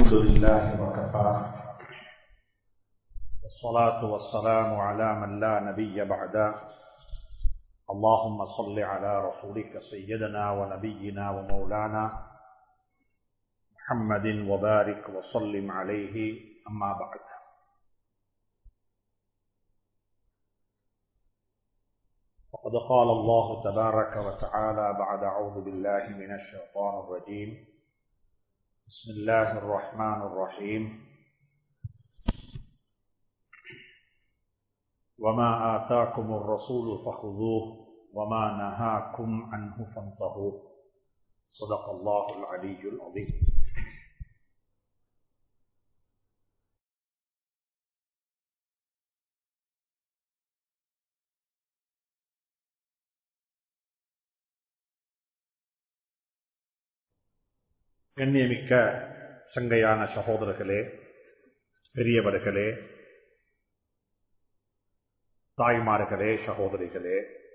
الحمد لله وكفى والصلاة والسلام على من لا نبي بعده اللهم صل على رسولك سيدنا ونبينا ومولانا محمد وبارك وسلم عليه أما بعد وقد قال الله تبارك وتعالى بعد أعوذ بالله من الشيطان الرجيم بسم الله الرحمن الرحيم وما آتاكم الرسول فخذوه وما نهاكم عنه فانتهوا صدق الله العلي العظيم கண்ணியமிக்க சங்கையான சகோதரர்களே பெரியவர்களே தாய்மார்களே சகோதரிகளே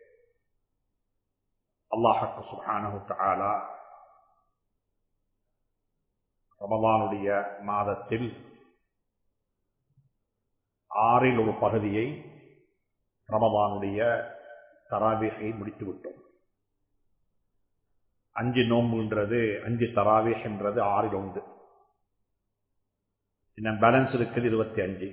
அல்லாஹக்கு சுஹானு தாலா ரமவானுடைய மாதத்தில் ஆறில் ஒரு பகுதியை ரமவானுடைய தராவிகை முடித்துவிட்டோம் அஞ்சு நோம்புன்றது அஞ்சு தராவிக் என்றது ஆறில் ஒன்று இன்னும் பேலன்ஸ் இருக்குது இருபத்தி அஞ்சு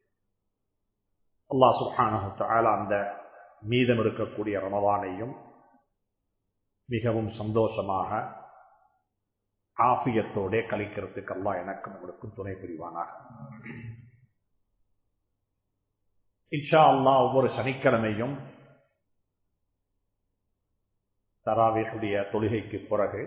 அல்லா சுஹானு அந்த மீதம் இருக்கக்கூடிய ரமவானையும் மிகவும் சந்தோஷமாக ஆபியத்தோட கழிக்கிறதுக்கு அல்லா எனக்கும் உங்களுக்கும் துணை புரிவானாக இன்ஷா அல்லா ஒவ்வொரு சனிக்கிழமையும் தராவேஷுடைய தொழுகைக்கு பிறகு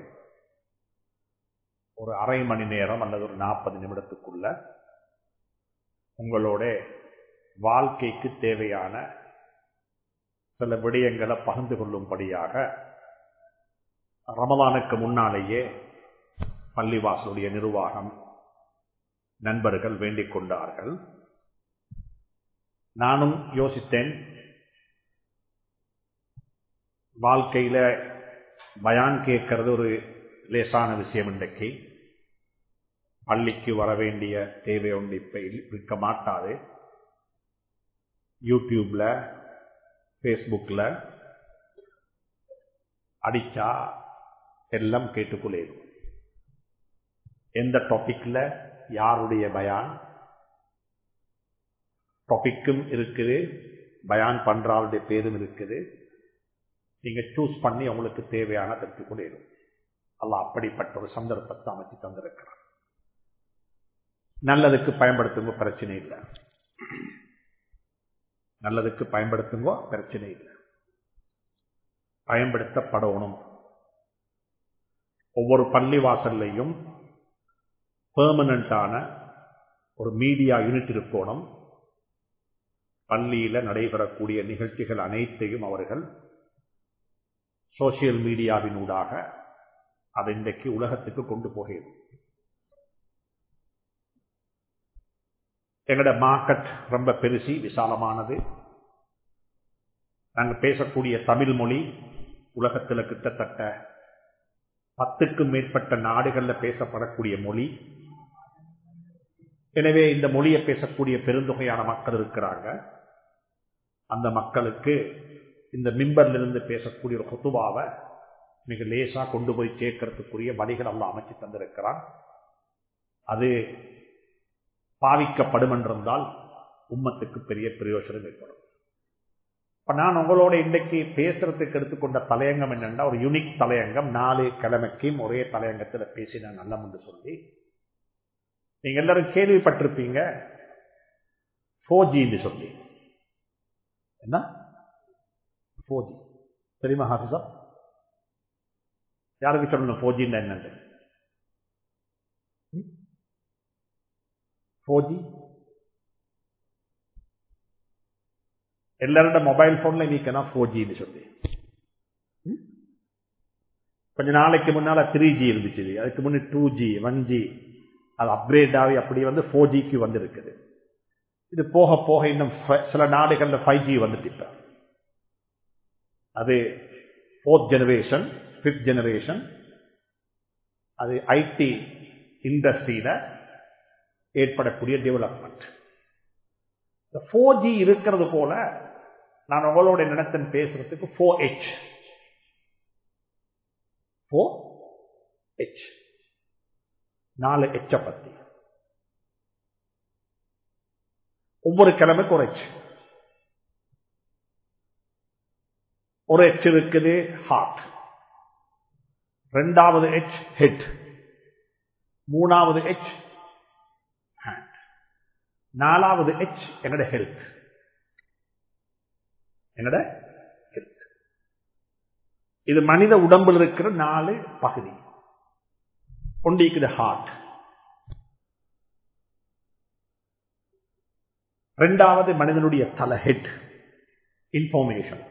ஒரு அரை மணி நேரம் அல்லது ஒரு நாற்பது நிமிடத்துக்குள்ள உங்களோட வாழ்க்கைக்கு தேவையான சில விடயங்களை பகிர்ந்து கொள்ளும்படியாக ரமதானுக்கு முன்னாலேயே பள்ளிவாசலுடைய நிர்வாகம் நண்பர்கள் வேண்டிக் கொண்டார்கள் நானும் யோசித்தேன் வாழ்க்கையில பயான் கேட்கறது ஒரு லேசான விஷயம் இன்றைக்கு பள்ளிக்கு வர வேண்டிய தேவை ஒன்று இப்ப இருக்க மாட்டாது யூடியூப்ல ஃபேஸ்புக்கில் அடிச்சா எல்லாம் கேட்டுக்கொள்ளேன் எந்த டாபிக்ல யாருடைய பயான் டாபிக்கும் இருக்குது பயான் பண்றாருடைய பேரும் இருக்குது நீங்க சூஸ் பண்ணி உங்களுக்கு தேவையான பெற்றுக்கொள்ளேன் அல்ல அப்படிப்பட்ட ஒரு சந்தர்ப்பத்தை அமைச்சு தந்திருக்கிறார் நல்லதுக்கு பயன்படுத்துங்க பிரச்சனை இல்லை நல்லதுக்கு பயன்படுத்துங்க பிரச்சனை இல்லை பயன்படுத்தப்படணும் ஒவ்வொரு பள்ளி வாசல்லையும் பெர்மனண்டான ஒரு மீடியா யூனிட் இருக்கணும் பள்ளியில நடைபெறக்கூடிய நிகழ்ச்சிகள் அனைத்தையும் அவர்கள் சோசியல் மீடியாவினூடாக அதை இன்றைக்கு உலகத்துக்கு கொண்டு போகிறது எங்களோட மார்க்கெட் ரொம்ப பெருசி விசாலமானது நாங்கள் பேசக்கூடிய தமிழ் மொழி உலகத்தில் கிட்டத்தட்ட பத்துக்கும் மேற்பட்ட நாடுகளில் பேசப்படக்கூடிய மொழி எனவே இந்த மொழியை பேசக்கூடிய பெருந்தொகையான மக்கள் இருக்கிறாங்க அந்த மக்களுக்கு இந்த மிம்பர்லிருந்து பேசக்கூடிய ஒரு கொத்துவாவை மிக லேசா கொண்டு போய் சேர்க்கறதுக்குரிய வழிகள் எல்லாம் அமைச்சு தந்திருக்கிறான் அது பாவிக்கப்படும் என்றிருந்தால் உம்மத்துக்கு பெரிய பிரயோஜனம் ஏற்படும் இப்ப நான் உங்களோட இன்றைக்கு பேசுறதுக்கு எடுத்துக்கொண்ட தலையங்கம் என்னென்னா ஒரு யூனிக் தலையங்கம் நாலு கிழமைக்கும் ஒரே தலையங்கத்தில் பேசின நல்லம் என்று சொல்லி நீங்க எல்லாரும் கேள்விப்பட்டிருப்பீங்க ஃபோஜின்னு சொல்லி என்ன ஃபோஜி தெரியுமா ஹாஃபிஸா யாருக்கு சொல்லணும் ஃபோஜின்னு என்னன்னு ஃபோஜி எல்லாரோட மொபைல் போன்ல நீக்கணும் ஃபோர் ஜின்னு சொல்லி கொஞ்ச நாளைக்கு முன்னால த்ரீ ஜி இருந்துச்சு அதுக்கு முன்னே டூ ஜி ஒன் ஜி அது அப்கிரேட் ஆகி அப்படி வந்து ஃபோர் ஜிக்கு வந்து இருக்குது இது போக போக இன்னும் சில நாடுகள்ல ஃபைவ் ஜி வந்துட்டு இப்ப அது ஃபோர்த் ஜெனரேஷன் ஃபிஃப்த் ஜெனரேஷன் அது ஐடி இண்டஸ்ட்ரியில ஏற்படக்கூடிய டெவலப்மெண்ட் இந்த ஃபோர் ஜி இருக்கிறது போல நான் உங்களோட நினைத்தன் பேசுறதுக்கு ஃபோர் ஹெச் ஃபோர் ஹெச் நாலு ஹெச்ச பத்தி ஒவ்வொரு கிழமைக்கு ஒரு ஹெச் ஒரு ஹெச் இருக்குது ஹார்ட் ரெண்டாவது ஹெச் ஹெட் மூணாவது ஹெச் ஹேண்ட் நாலாவது ஹெச் என்னோட ஹெல்த் என்னோட ஹெல்த் இது மனித உடம்பில் இருக்கிற நாலு பகுதி ஒன்றிக்குது ஹார்ட் ரெண்டாவது மனிதனுடைய தலை ஹெட் இன்ஃபர்மேஷன்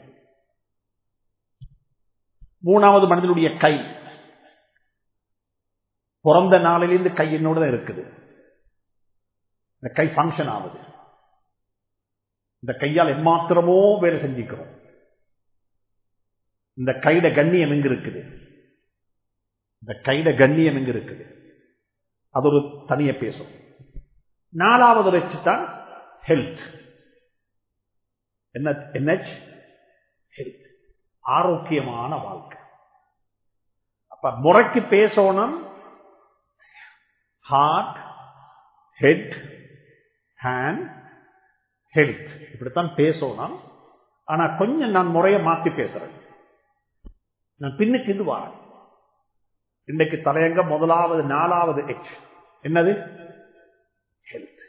மூணாவது மனிதனுடைய கை பிறந்த நாளிலிருந்து கை என்னோட தான் இருக்குது இந்த கை ஃபங்க்ஷன் ஆகுது இந்த கையால் எம்மாத்திரமோ வேலை செஞ்சுக்கிறோம் இந்த கையில கண்ணியம் எங்க இருக்குது இந்த கையில கண்ணியம் எங்க இருக்குது அது ஒரு தனிய பேசும் நாலாவது வச்சுதான் ஹெல்த் என்ன என்ன ஹெல்த் ஆரோக்கியமான வாழ்க்கை அப்ப முறைக்கு பேசணும் ஹார்ட் ஹெட் ஹேண்ட் ஹெல்த் இப்படித்தான் பேசணும் ஆனா கொஞ்சம் நான் முறையை மாத்தி பேசுறேன் நான் பின்னுக்கு இது வாரேன் இன்றைக்கு தலையங்க முதலாவது நாலாவது எச் என்னது ஹெல்த்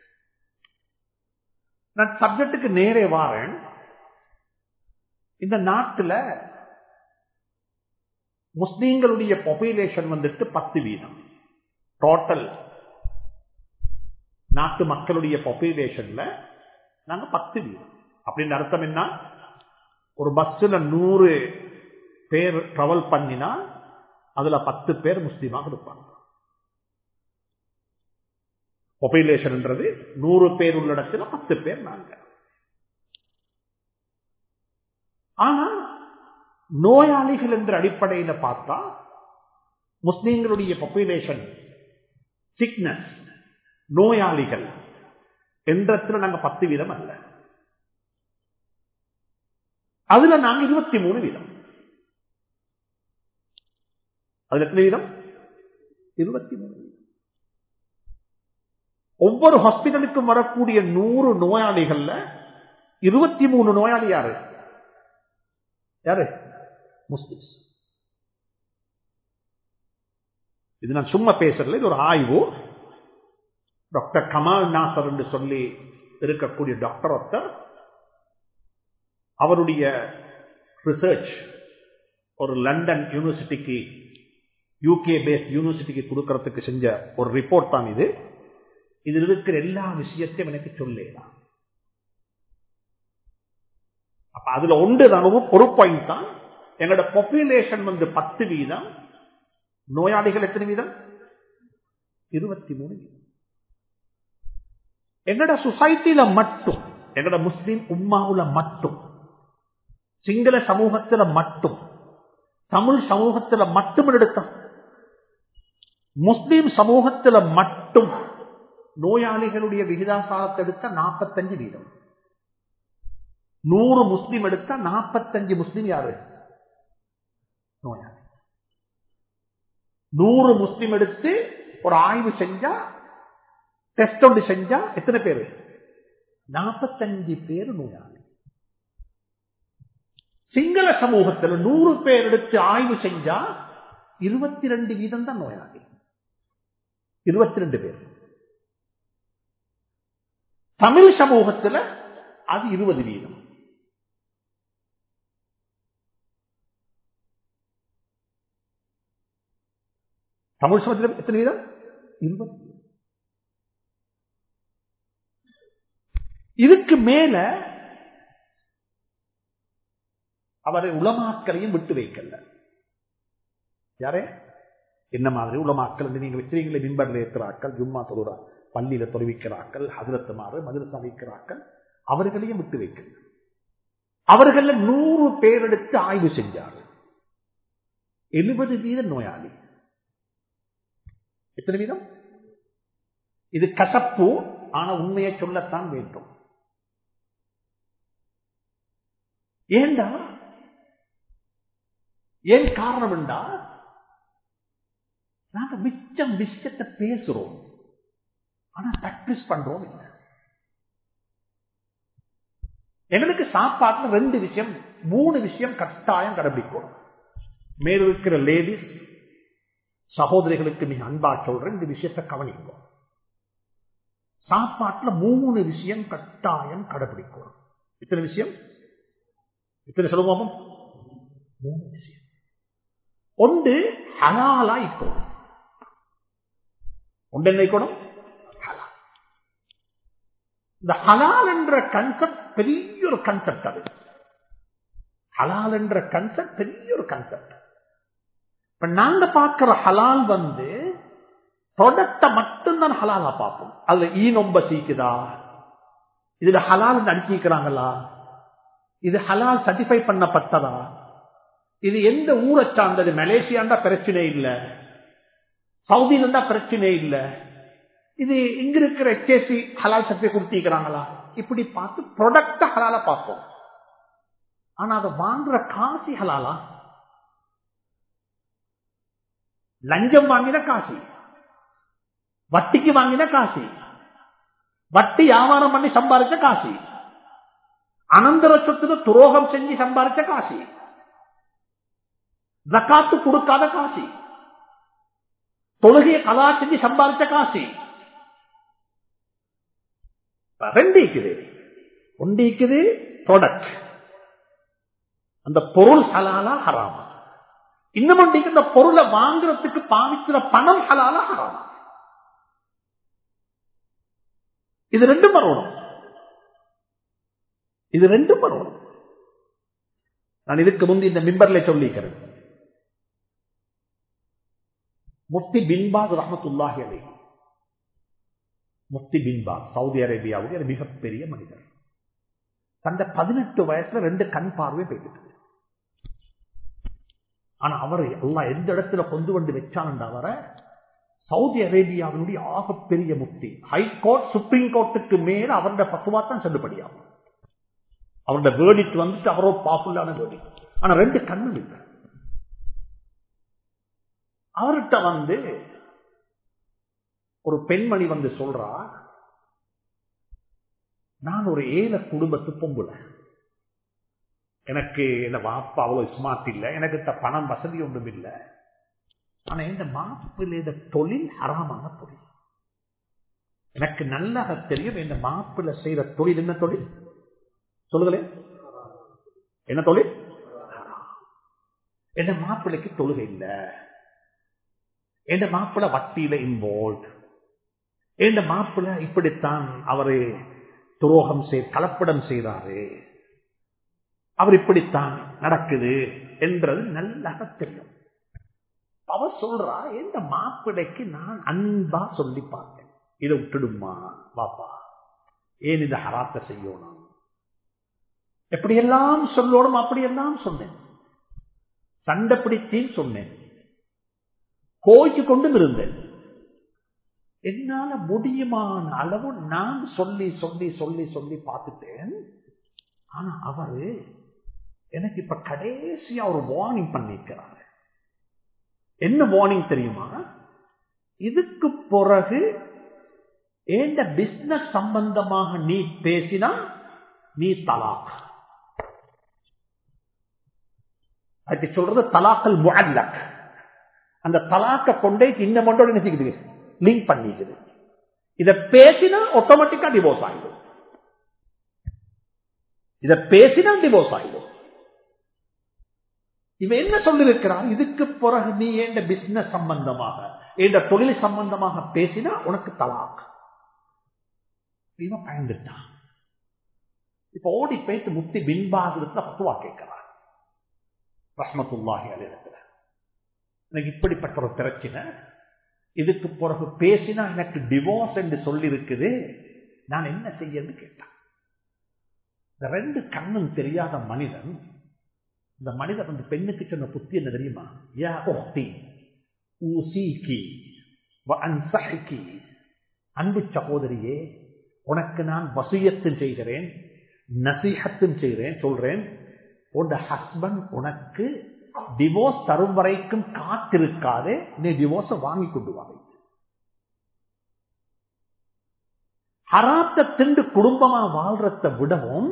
நான் சப்ஜெக்டுக்கு நேரே வாரேன் இந்த நாட்டில் முஸ்லீம்களுடைய பாப்புலேஷன் வந்துட்டு பத்து வீதம் டோட்டல் நாட்டு மக்களுடைய பாப்புலேஷன்ல நாங்க பத்து வீதம் அப்படின்னு அர்த்தம் என்ன ஒரு பஸ்ல நூறு பேர் டிராவல் பண்ணினா அதுல பத்து பேர் முஸ்லீமாக இருப்பாங்க பாப்புலேஷன்ன்றது நூறு பேர் உள்ள இடத்துல பத்து பேர் நாங்க ஆனா நோயாளிகள் என்ற அடிப்படையில் பார்த்தா முஸ்லீம்களுடைய பாப்புலேஷன் சிக்னஸ் நோயாளிகள் என்றத்துல நாங்க பத்து வீதம் அல்ல அதுல நாங்க இருபத்தி மூணு வீதம் அதுல எத்தனை வீதம் இருபத்தி மூணு வீதம் ஒவ்வொரு ஹாஸ்பிட்டலுக்கும் வரக்கூடிய நூறு நோயாளிகள்ல இருபத்தி மூணு நோயாளி யாரு யாரு முஸ்லிம்ஸ் இது நான் சும்மா பேசுறதுல இது ஒரு ஆய்வு டாக்டர் கமால் நாசர் என்று சொல்லி இருக்கக்கூடிய டாக்டர் ஒருத்தர் அவருடைய ரிசர்ச் ஒரு லண்டன் யூனிவர்சிட்டிக்கு யூகே பேஸ் யூனிவர்சிட்டிக்கு கொடுக்கறதுக்கு செஞ்ச ஒரு ரிப்போர்ட் தான் இது இதில் இருக்கிற எல்லா விஷயத்தையும் எனக்கு சொல்லலாம் அப்ப அதுல ஒன்று தான் ஒரு பாயிண்ட் தான் எங்களோட பாப்புலேஷன் வந்து பத்து வீதம் நோயாளிகள் எத்தனை வீதம் இருபத்தி மூணு வீதம் எங்கட சொசைட்டில மட்டும் எங்கட முஸ்லீம் உம்மாவுல மட்டும் சிங்கள சமூகத்துல மட்டும் தமிழ் சமூகத்துல மட்டும் எடுத்தோம் முஸ்லீம் சமூகத்துல மட்டும் நோயாளிகளுடைய விகிதாசாரத்தை எடுத்த நாற்பத்தஞ்சு வீதம் நூறு முஸ்லீம் எடுத்தா நாற்பத்தஞ்சு முஸ்லீம் யாரு நோயாளி நூறு முஸ்லீம் எடுத்து ஒரு ஆய்வு செஞ்சா டெஸ்ட் ஒன்று செஞ்சா எத்தனை பேரு நாற்பத்தஞ்சு பேர் நோயாளி சிங்கள சமூகத்தில் நூறு பேர் எடுத்து ஆய்வு செஞ்சா இருபத்தி ரெண்டு வீதம் தான் நோயாளி இருபத்தி ரெண்டு பேர் தமிழ் சமூகத்தில் அது இருபது வீதம் தமிழ் சமூகத்தில் எத்தனை வீதம் இருபது இதுக்கு மேல அவரை உளமாக்களையும் விட்டு வைக்கல யாரே என்ன மாதிரி உளமாக்கல் நீங்க வச்சிருக்கீங்களே மின்பரில் இருக்கிறாக்கள் ஜும்மா சொல்றா பள்ளியில தொலைவிக்கிறாக்கள் ஹதரத்துமாறு மதுரசா வைக்கிறாக்கள் அவர்களையும் விட்டு வைக்கல அவர்கள் நூறு பேர் எடுத்து ஆய்வு செஞ்சார் எழுபது வீத நோயாளி எத்தனை வீதம் இது கசப்பு ஆனா உண்மையை சொல்லத்தான் வேண்டும் ஏண்டா ஏன் காரணம் என்றா நாங்க மிச்சம் விஷயத்தை பேசுறோம் ஆனா பிராக்டிஸ் பண்றோம் இல்லை எங்களுக்கு சாப்பாட்டுல ரெண்டு விஷயம் மூணு விஷயம் கட்டாயம் கடைபிடிக்கணும் மேல இருக்கிற லேடிஸ் சகோதரிகளுக்கு மிக அன்பா சொல்றேன் இந்த விஷயத்தை கவனிக்கும் சாப்பாட்டுல மூணு விஷயம் கட்டாயம் கடைபிடிக்கணும் இத்தனை விஷயம் இத்தனை சொல்லுவோம் மூணு விஷயம் ஒன்று ஹலாலா இருக்கணும் ஒன்று என்ன இருக்கணும் ஹலால் இந்த ஹலால் என்ற கன்செப்ட் பெரிய ஒரு கன்செப்ட் அது ஹலால் என்ற கன்செப்ட் பெரிய ஒரு கன்செப்ட் இப்ப நாங்க பார்க்கிற ஹலால் வந்து ப்ராடக்ட மட்டும்தான் ஹலாலா பார்ப்போம் அதுல ஈ நொம்ப சீக்குதா இதுல ஹலால் அடிச்சிக்கிறாங்களா இது ஹலால் சர்டிஃபை பண்ணப்பட்டதா இது எந்த ஊரை சார்ந்தது மலேசியாண்டா பிரச்சனை இல்லை சவுதியில இருந்தா பிரச்சனை இல்லை இது இங்க இருக்கிற எச்ஏசி ஹலால் சர்டிஃபை கொடுத்திருக்கிறாங்களா இப்படி பார்த்து ப்ராடக்ட ஹலாலா பார்ப்போம் ஆனா அதை வாங்குற காசி ஹலாலா லஞ்சம் வாங்கின காசி வட்டிக்கு வாங்கின காசி வட்டி வியாபாரம் பண்ணி சம்பாதிச்ச காசி அனந்தர சொத்துல துரோகம் செஞ்சு சம்பாதிச்ச காசி ஜக்காத்து கொடுக்காத காசி தொழுகையை கலா செஞ்சு சம்பாதிச்ச காசி ரெண்டு இருக்குது ஒன்று இருக்குது ப்ராடக்ட் அந்த பொருள் ஹலாலா ஹராமா இன்னும் இந்த பொருளை வாங்குறதுக்கு பாவிக்கிற பணம் ஹலாலா ஹராமா இது ரெண்டும் வரணும் இது ரெண்டும் வரணும் நான் இதுக்கு முந்தி இந்த மிம்பர்ல சொல்லிக்கிறேன் முஃப்தி பின்பாஸ் ரஹமத்துல்லாஹி அலை முஃப்தி பின்பாஸ் சவுதி அரேபியாவுடைய மிகப்பெரிய மனிதர் தந்த பதினெட்டு வயசுல ரெண்டு கண் பார்வை போயிட்டு ஆனா அவர் எல்லாம் எந்த இடத்துல கொண்டு வந்து வச்சான்டா அவர சவுதி அரேபியாவினுடைய ஆகப்பெரிய முக்தி ஹைகோர்ட் சுப்ரீம் கோர்ட்டுக்கு மேல அவருடைய பத்துவா தான் செல்லுபடியாகும் அவருடைய வேர்டிட் வந்துட்டு அவரோ பாப்புலரான வேர்டிட் ஆனா ரெண்டு கண்ணும் இல்லை அவர்கிட்ட வந்து ஒரு பெண்மணி வந்து சொல்றா நான் ஒரு ஏழை குடும்பத்து பொம்புல எனக்கு என்ன வாப்பா அவ்வளவு ஸ்மார்ட் இல்லை எனக்கு பணம் வசதி ஒன்றும் இல்லை ஆனா இந்த மாப்பிள்ளைய தொழில் ஹராமான தொழில் எனக்கு நல்லாக தெரியும் இந்த மாப்பிள்ளை செய்யற தொழில் என்ன தொழில் சொல்லுங்களேன் என்ன தொழில் என்ன மாப்பிள்ளைக்கு தொழுகை இல்லை என் மாப்பிள்ள வட்டியில இன்வால்வ் என் மாப்பிள்ள இப்படித்தான் அவரு துரோகம் செய் கலப்படம் செய்தாரு அவர் இப்படித்தான் நடக்குது என்றது நல்லாக தெரியும் அவ சொல்றா எந்த மாப்பிடைக்கு நான் அன்பா சொல்லி பார்த்தேன் இதை விட்டுடுமா பாப்பா ஏன் இந்த ஹராத்த செய்யணும் எப்படியெல்லாம் சொல்லணும் அப்படியெல்லாம் சொன்னேன் சண்டை பிடித்தேன் சொன்னேன் கோய்ச்சு கொண்டும் இருந்தேன் என்னால முடியுமான அளவு நான் சொல்லி சொல்லி சொல்லி சொல்லி பார்த்துட்டேன் ஆனா அவரு எனக்கு இப்ப கடைசியா ஒரு வார்னிங் பண்ணிருக்கிறாரு என்ன வார்னிங் தெரியுமா இதுக்கு பிறகு ஏண்ட பிசினஸ் சம்பந்தமாக நீ பேசினா நீ தலாக் அதுக்கு சொல்றது தலாக்கல் முஅல்லக் அந்த தலாக்க கொண்டே இந்த மண்டோட நினைச்சுக்குது லிங்க் பண்ணிக்குது இத பேசினா ஆட்டோமேட்டிக்கா டிவோர்ஸ் ஆயிடும் இத பேசினா டிவோர்ஸ் ஆயிடும் இவன் என்ன சொல்லிருக்கிறான் இதுக்கு பிறகு நீ ஏண்ட பிசினஸ் சம்பந்தமாக ஏண்ட தொழில் சம்பந்தமாக பேசினா உனக்கு தலாக் இவன் பயந்துட்டான் இப்ப ஓடி போயிட்டு முக்தி பின்பாகிறதுல பத்துவா கேட்கிறான் ரஹமத்துல்லாஹி அலிடத்துல எனக்கு இப்படிப்பட்ட ஒரு பிரச்சனை இதுக்கு பிறகு பேசினா எனக்கு டிவோர்ஸ் என்று சொல்லி இருக்குது நான் என்ன செய்யன்னு கேட்டான் இந்த ரெண்டு கண்ணும் தெரியாத மனிதன் இந்த மனிதன் அந்த பெண்ணுக்கு சொன்ன புத்தி என்ன தெரியுமா யா ஒஹ்தி ஊசிகி வஅன்சஹிகி அன்பு சகோதரியே உனக்கு நான் வசியத்தும் செய்கிறேன் நசீகத்தும் செய்கிறேன் சொல்றேன் உன் ஹஸ்பண்ட் உனக்கு டிவோர்ஸ் தரும் வரைக்கும் காத்திருக்காதே நீ டிவோர்ஸ வாங்கி கொண்டு வாங்க ஹராத்த திண்டு குடும்பமா வாழ்றத விடவும்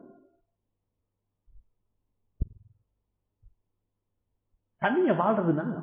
தனிய வாழ்றது நல்ல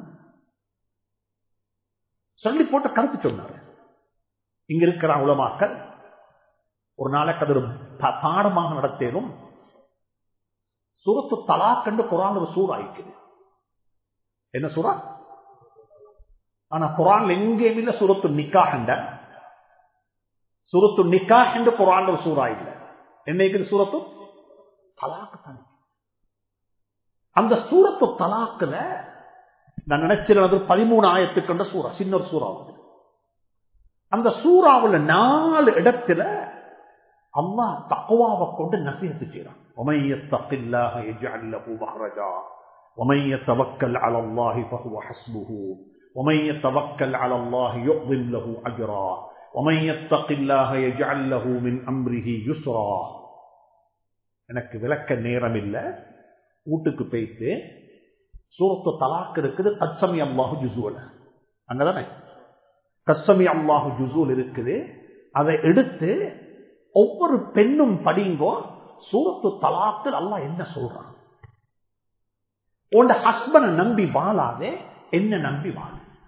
சொல்லி போட்ட கருத்து சொன்னார் இங்க இருக்கிற உலமாக்கள் ஒரு நாளைக்கு அது ஒரு பாடமாக நடத்தேனும் சூரத்து தலாக் என்று குரான் ஒரு சூறா இருக்குது என்ன சூறா ஆனா குரான் எங்கேயும் இல்ல சூரத்து நிக்கா என்ற சூரத்து நிக்கா என்று குரான் ஒரு சூறா இல்ல என்னைக்கு சூரத்து தலாக்கு தானே அந்த சூரத்து தலாக்குல நான் நினைச்சிருந்தது பதிமூணு ஆயிரத்துக்கு சூறா சின்ன ஒரு சூறா வந்து அந்த சூறாவுல நாலு இடத்துல அல்லா தக்குவாவை கொண்டு நசீகத்து செய்யறான் ومن يتق الله يجعل له مخرجا ومن يتوكل على الله فهو حسبه ومن يتوكل على الله يعظم له اجرا ومن يتق الله يجعل له من امره يسرا எனக்கு விளக்க நேரம் இல்ல வீட்டுக்கு போயிட்டு சூரத்து தலாக்கு இருக்குது கச்சமி அல்லாஹு ஜுசூல அங்கதானே கசமி அல்லாஹு ஜுசூல் இருக்குது அதை எடுத்து ஒவ்வொரு பெண்ணும் படிங்கோ சூரத்து தலாத்தில் அல்லா என்ன சொல்றான் உன் ஹஸ்பண்ட் நம்பி வாழாதே என்ன நம்பி வாழ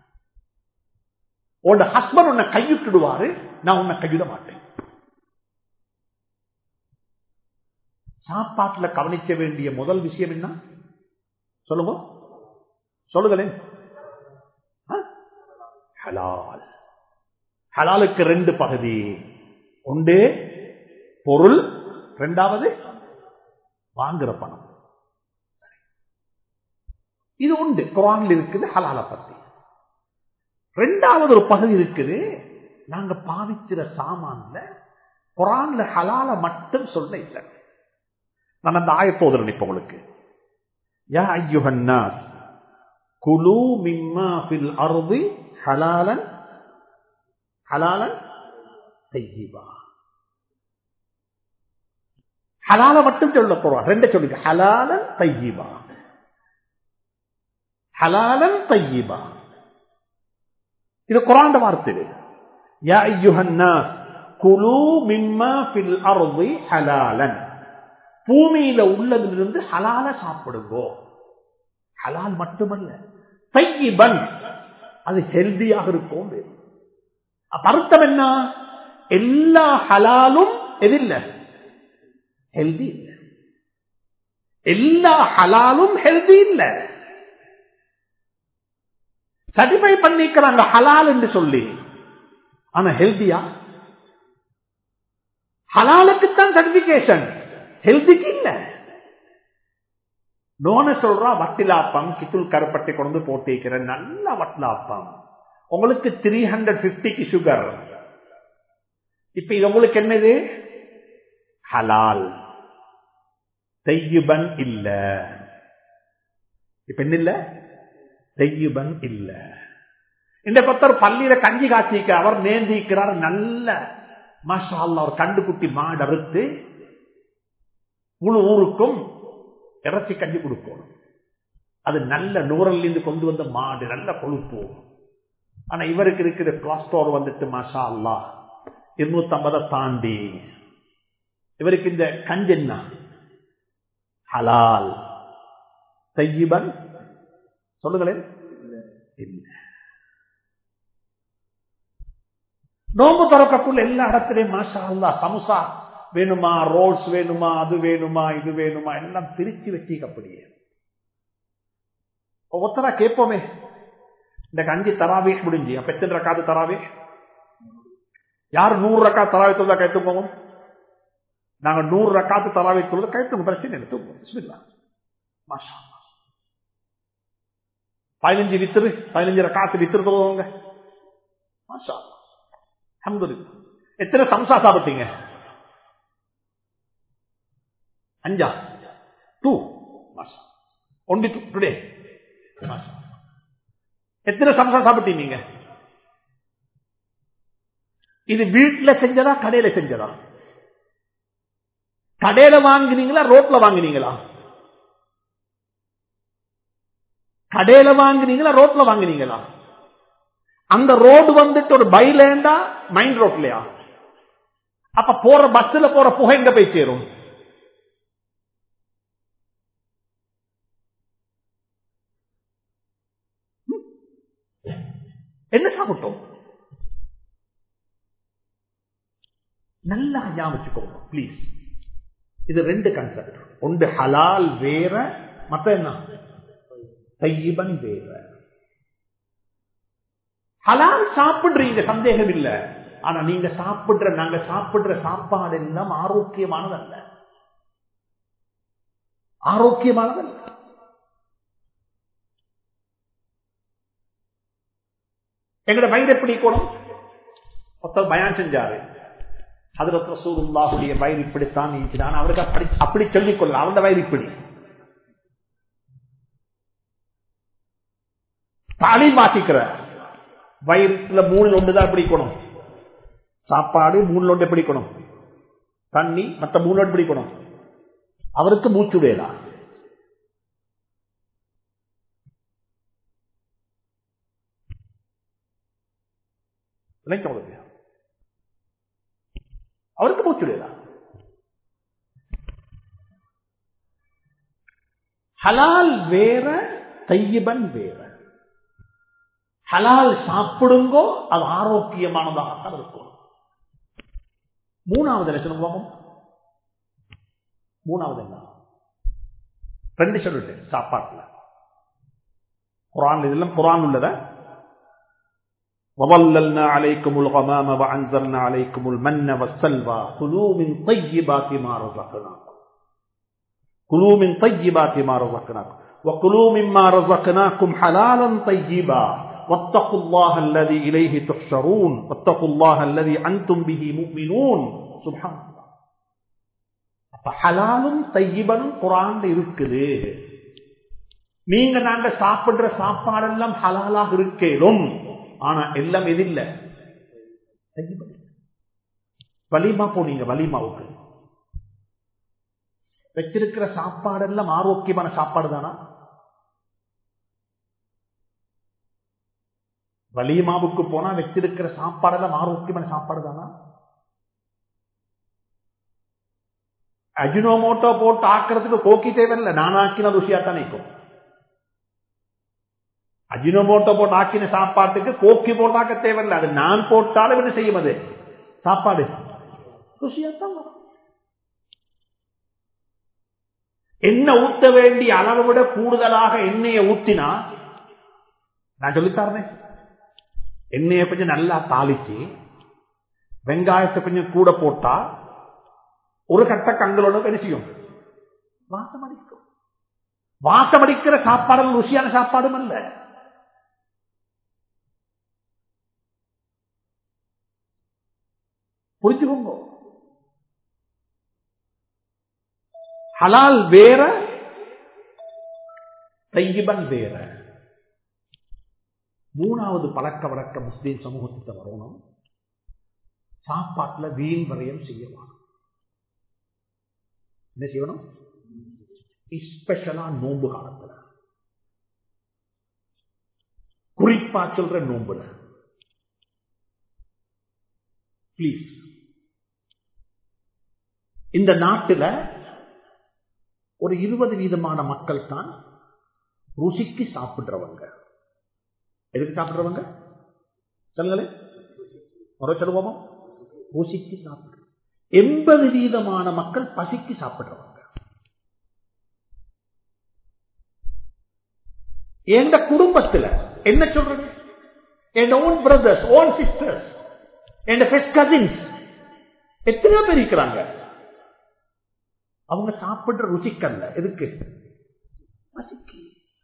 உன் ஹஸ்பண்ட் உன்னை கையிட்டுடுவாரு நான் உன்னை கையிட மாட்டேன் சாப்பாட்டுல கவனிக்க வேண்டிய முதல் விஷயம் என்ன சொல்லுங்க சொல்லுங்களேன் ஹலால் ஹலாலுக்கு ரெண்டு பகுதி ஒன்று பொருள் ரெண்டாவது வாங்குற பணம் இது உண்டு குரானில் இருக்குது ஹலால பத்தி ரெண்டாவது ஒரு பகுதி இருக்குது நாங்க பாவிக்கிற சாமான்ல குரான்ல ஹலால மட்டும் சொல்ல இல்லை நான் அந்த ஆயத்தோதர் நினைப்ப உங்களுக்கு யா ஐயுஹன்னாஸ் குலு மிம்மா ஃபில் அர்தி ஹலாலன் ஹலாலன் தையிபா ஹலால மட்டும் சொல்ல போறான் ரெண்டு சொல்லுங்க ஹலாலன் தையிபா ஹலாலன் தையிபா இது குரான் வார்த்தை யா ஐயுஹன்னாஸ் குலு மிம்மா ஃபில் அர்தி ஹலாலன் பூமியில உள்ளதிலிருந்து ஹலால சாப்பிடுங்கோ ஹலால் மட்டுமல்ல தையிபன் அது ஹெல்தியாக இருக்கும் அர்த்தம் என்ன எல்லா ஹலாலும் எதில்ல ஹெல்தி இல்ல எல்லா ஹலாலும் ஹெல்தி இல்ல சர்டிஃபை பண்ணிக்கிறாங்க ஹலால் என்று சொல்லி ஆனா ஹெல்தியா ஹலாலுக்குத்தான் சர்டிபிகேஷன் ஹெல்திக்கு இல்ல நோன சொல்றா வட்டிலாப்பம் கித்துள் கருப்பட்டை கொண்டு போட்டிருக்கிற நல்ல வட்டிலாப்பம் உங்களுக்கு த்ரீ ஹண்ட்ரட் பிப்டிக்கு சுகர் இப்ப இது உங்களுக்கு என்னது ஹலால் தெய்யுபன் இல்ல இப்ப என்ன இல்ல தெய்யுபன் இல்ல இந்த பத்தர் பள்ளியில கஞ்சி காய்ச்சிக்க அவர் நேந்திக்கிறார் நல்ல மாஷா அவர் கண்டுகுட்டி மாடு அறுத்து முழு ஊருக்கும் இறைச்சி கஞ்சி கொடுக்கணும் அது நல்ல நூறல்லிருந்து கொண்டு வந்த மாடு நல்ல கொழுப்பு ஆனா இவருக்கு இருக்கிற கொலஸ்ட்ரால் வந்துட்டு மாஷா அல்லா இருநூத்தி ஐம்பதை தாண்டி இவருக்கு இந்த கஞ்சென்னா ஹலால் தையிபன் சொல்லுங்களேன் இல்ல நோம்பு திறக்கக்குள்ள எல்லா இடத்துலயும் மாஷா அல்லா சமுசா வேணுமா ரோல்ஸ் வேணுமா அது வேணுமா இது வேணுமா எல்லாம் பிரிச்சு வச்சிக்கப்படியே ஒவ்வொருத்தரா கேட்போமே இந்த அஞ்சு தராவே முடிஞ்சு அப்ப எத்தனை ரக்காது தராவே யார் நூறு ரக்கா தராவை தொழுதா கைத்துப்போம் நாங்க நூறு ரக்காத்து தராவை தொழுத கைத்துங்க பிரச்சனை எடுத்துப்போம் மாஷா பதினஞ்சு வித்துரு பதினஞ்சு ரக்காத்து வித்துரு தொழுவாங்க மாஷா அஹமது எத்தனை சம்சா சாப்பிட்டீங்க அஞ்சா டூ மாசா ஒன்லி டூ டுடே எத்தனை சம்சா சாப்பிட்டீங்க இது வீட்டுல செஞ்சதா கடையில செஞ்சதா கடையில வாங்கினீங்களா ரோட்ல வாங்கினீங்களா கடையில வாங்கினீங்களா ரோட்ல வாங்கினீங்களா அந்த ரோடு வந்துட்டு ஒரு பைலேண்டா மைண்ட் ரோட்லயா அப்ப போற பஸ்ல போற புகை எங்க போய் சேரும் என்ன சாப்பிட்டோம் நல்லா ஞாபகிச்சுக்கோங்க ப்ளீஸ் இது ரெண்டு கன்செப்ட் ஒன்று ஹலால் வேற மத்த என்ன தையிபன் வேற ஹலால் சாப்பிடுறீங்க சந்தேகம் இல்ல ஆனா நீங்க சாப்பிடுற நாங்க சாப்பிடுற சாப்பாடு எல்லாம் ஆரோக்கியமானதல்ல ஆரோக்கியமானதல்ல எங்கட வயிறு எப்படி இருக்கணும் ஒருத்தர் பயான் செஞ்சாரு அதுல ரசூலுல்லாஹுடைய வயிறு இப்படித்தான் நீக்கிறான் அவருக்கு அப்படி அப்படி சொல்லிக் கொள்ள அவருடைய வயிறு இப்படி தாலி மாத்திக்கிற வயிற்றுல மூணு ஒன்றுதான் பிடிக்கணும் சாப்பாடு மூணு ஒன்று பிடிக்கணும் தண்ணி மற்ற மூணு ஒன்று பிடிக்கணும் அவருக்கு மூச்சு வேதா அவருக்கு மூச்சு வேதா ஹலால் வேற தையபன் வேற ஹலால் சாப்பிடுங்கோ அது ஆரோக்கியமானதாக இருக்கும் மூணாவது லட்சணம் போகும் மூணாவது என்ன ரெண்டு சொல்லிட்டு சாப்பாட்டுல குரான் இதெல்லாம் குரான் உள்ளத وظللنا عليكم الغمام وأنزلنا عليكم المن والسلوى كلوا من طيبات ما رزقناكم كلوا من طيبات ما رزقناكم وكلوا مما رزقناكم حلالا طيبا واتقوا الله الذي إليه تحشرون واتقوا الله الذي أنتم به مؤمنون سبحان الله ஹலாலும் தையிபனும் குரான் இருக்குது நீங்க நாங்க சாப்பிடுற சாப்பாடெல்லாம் ஹலாலாக இருக்கேனும் ஆனா எல்லாம் எது இல்ல வலிமா போனீங்க வலிமாவுக்கு வச்சிருக்கிற சாப்பாடெல்லாம் ஆரோக்கியமான சாப்பாடு தானா வலிமாவுக்கு போனா வச்சிருக்கிற சாப்பாடெல்லாம் ஆரோக்கியமான சாப்பாடு தானா அஜினோமோட்டோ போட்டு ஆக்கிறதுக்கு கோக்கி தேவையில்லை நான் ஆக்கின ருசியாத்தான் நிற்கும் அஜினோமோட்டோ போட்டு ஆக்கின சாப்பாட்டுக்கு கோக்கி போட்டாக்க தேவையில்லை அது நான் போட்டாலும் என்ன செய்யும் அது சாப்பாடு ருசியாத்தான் எண்ணெய் ஊத்த வேண்டிய அளவை விட கூடுதலாக எண்ணெயை ஊத்தினா நான் சொல்லித்தாரேன் எண்ணெயை கொஞ்சம் நல்லா தாளிச்சு வெங்காயத்தை கொஞ்சம் கூட போட்டா ஒரு கட்ட கங்களோட என்ன செய்யும் வாசம் அடிக்கும் வாசம் அடிக்கிற சாப்பாடு ருசியான சாப்பாடும் அல்ல புரிஞ்சுக்கோங்க ஹலால் வேற தையிபன் வேற மூணாவது பழக்க வழக்க முஸ்லீம் சமூகத்தை வரணும் சாப்பாட்டுல வீண் வரையம் செய்யலாம் என்ன செய்யணும் ஸ்பெஷலா நோன்பு காலத்துல குறிப்பா சொல்ற நோன்புல பிளீஸ் இந்த நாட்டில் ஒரு இருபது வீதமான மக்கள் தான் ருசிக்கு சாப்பிடுறவங்க எதுக்கு சாப்பிடுறவங்க சொல்லுங்களேன் ஒரு சொல்லுவோமா ருசிக்கு சாப்பிடுற எண்பது வீதமான மக்கள் பசிக்கு சாப்பிடுறவங்க எந்த குடும்பத்தில் என்ன சொல்றது என் ஓன் பிரதர்ஸ் ஓன் சிஸ்டர்ஸ் என் பெஸ்ட் கசின்ஸ் எத்தனையோ பேர் இருக்கிறாங்க அவங்க சாப்பிடுற ருசிக்கல்ல எதுக்கு பசிக்கு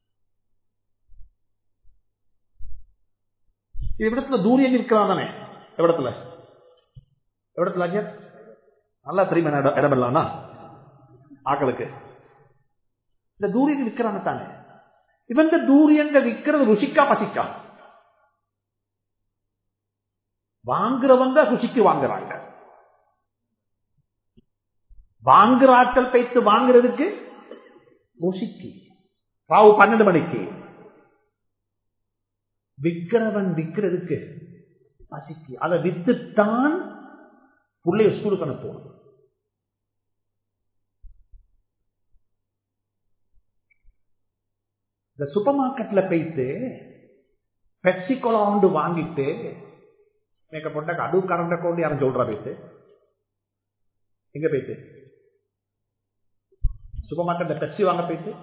இவ்விடத்துல தூரியம் இருக்கிறான் தானே எவ்விடத்துல எவ்விடத்துல ஐயா நல்லா தெரியுமா இடம் இடமில்லானா ஆக்களுக்கு இந்த தூரியங்கள் விற்கிறாங்க தானே இவன் இந்த தூரியங்க விற்கிறது ருசிக்கா பசிக்கா வாங்குறவங்க ருசிக்கு வாங்குறாங்க வாங்குற ஆட்கள் பைத்து வாங்குறதுக்கு ருசிக்கு ராவு பன்னெண்டு மணிக்கு விக்கிறவன் விக்கிறதுக்கு பசிக்கு அதை வித்துத்தான் பிள்ளைய ஸ்கூலுக்கு அனுப்பணும் இந்த சூப்பர் மார்க்கெட்ல போயிட்டு பெப்சி கொலாண்டு வாங்கிட்டு மேக்கப்பட்ட அடு கரண்ட கொண்டு யாரும் சொல்றா போயிட்டு எங்க போயிட்டு சூப்பர் மார்க்கெட்ல பெப்சி வாங்க போயிட்டு